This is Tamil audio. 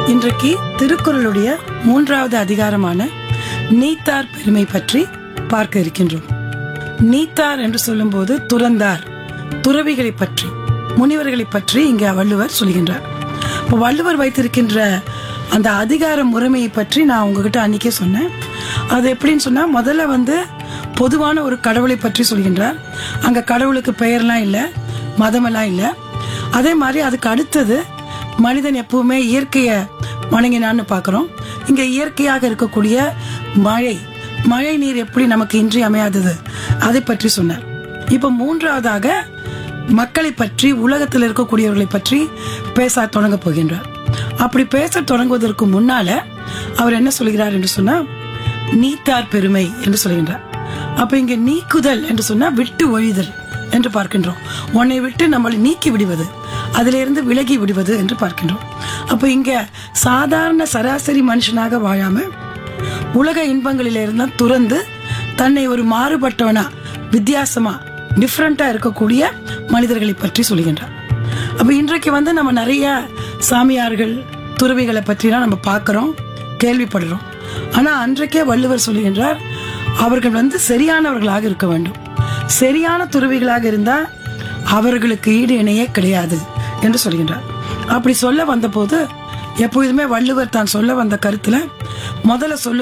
இன்றைக்கு திருக்குறளுடைய மூன்றாவது அதிகாரமான நீத்தார் பெருமை பற்றி பார்க்க இருக்கின்றோம் நீத்தார் என்று சொல்லும்போது துறந்தார் துறவிகளை பற்றி முனிவர்களை பற்றி இங்கே வள்ளுவர் சொல்கின்றார் இப்போ வள்ளுவர் வைத்திருக்கின்ற அந்த அதிகார முறைமையை பற்றி நான் உங்ககிட்ட அன்னைக்கே சொன்னேன் அது எப்படின்னு சொன்னா முதல்ல வந்து பொதுவான ஒரு கடவுளை பற்றி சொல்கின்றார் அங்க கடவுளுக்கு பெயர்லாம் இல்லை மதமெல்லாம் இல்லை அதே மாதிரி அதுக்கு அடுத்தது மனிதன் எப்பவுமே இயற்கையை வணங்கினான்னு பார்க்குறோம் இங்க இயற்கையாக இருக்கக்கூடிய மழை மழை நீர் எப்படி நமக்கு இன்றி அமையாதது அதை பற்றி சொன்னார் இப்ப மூன்றாவதாக மக்களை பற்றி உலகத்தில் இருக்கக்கூடியவர்களை பற்றி பேச தொடங்க போகின்றார் அப்படி பேச தொடங்குவதற்கு முன்னால அவர் என்ன சொல்கிறார் என்று சொன்னா நீத்தார் பெருமை என்று சொல்கின்றார் அப்ப இங்க நீக்குதல் என்று சொன்னா விட்டு ஒழிதல் என்று பார்க்கின்றோம் உன்னை விட்டு நம்மளை நீக்கி விடுவது அதிலிருந்து விலகி விடுவது என்று பார்க்கின்றோம் அப்ப இங்க சாதாரண சராசரி மனுஷனாக வாழாம உலக இன்பங்களிலிருந்து துறந்து தன்னை ஒரு மாறுபட்டவனா வித்தியாசமா டிஃப்ரெண்டா இருக்கக்கூடிய மனிதர்களை பற்றி சொல்கின்றார் அப்ப இன்றைக்கு வந்து நம்ம நிறைய சாமியார்கள் துறவிகளை பற்றிலாம் நம்ம பார்க்கிறோம் கேள்விப்படுறோம் ஆனா அன்றைக்கே வள்ளுவர் சொல்லுகின்றார் அவர்கள் வந்து சரியானவர்களாக இருக்க வேண்டும் சரியான துறவிகளாக இருந்தா அவர்களுக்கு ஈடு இணையே கிடையாது என்று சொல்கின்றார் அப்படி சொல்ல வந்தபோது எப்பொழுதுமே வள்ளுவர் தான் சொல்ல வந்த கருத்துல முதல்ல சொல்லு